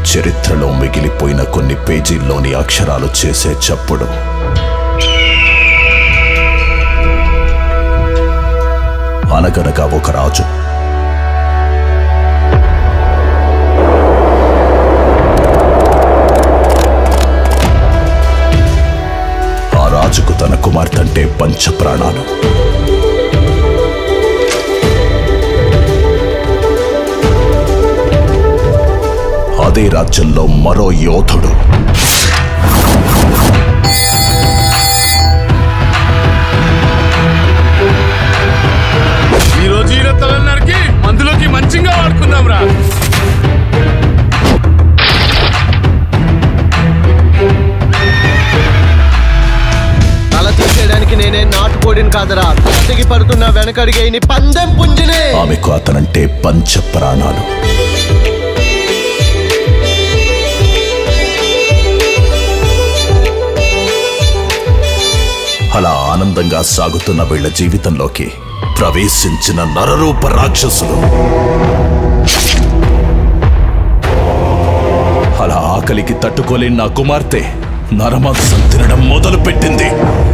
చరిత్రలో మిగిలిపోయిన కొన్ని పేజీల్లోని అక్షరాలు చేసే చప్పుడు అనగనగా ఒక రాజు ఆ రాజుకు తన కుమార్తె అంటే పంచ ప్రాణాలు అదే రాజ్యంలో మరో యోధుడు ఈ రోజు ఈయన తలన్నరికి మందులోకి మంచిగా వాడుకుందాం రా తల తీసేయడానికి నేనే నాటుకోడిని కాదరా తెగి పడుతున్న వెనకడిగేని పందెం పుంజినే ఆమెకు అతనంటే పంచ ప్రాణాలు అలా ఆనందంగా సాగుతున్న వీళ్ళ జీవితంలోకి ప్రవేశించిన నరరూప రాక్షసులు అలా ఆకలికి తట్టుకోలేని నా కుమార్తె నరమాంసం తినడం మొదలు పెట్టింది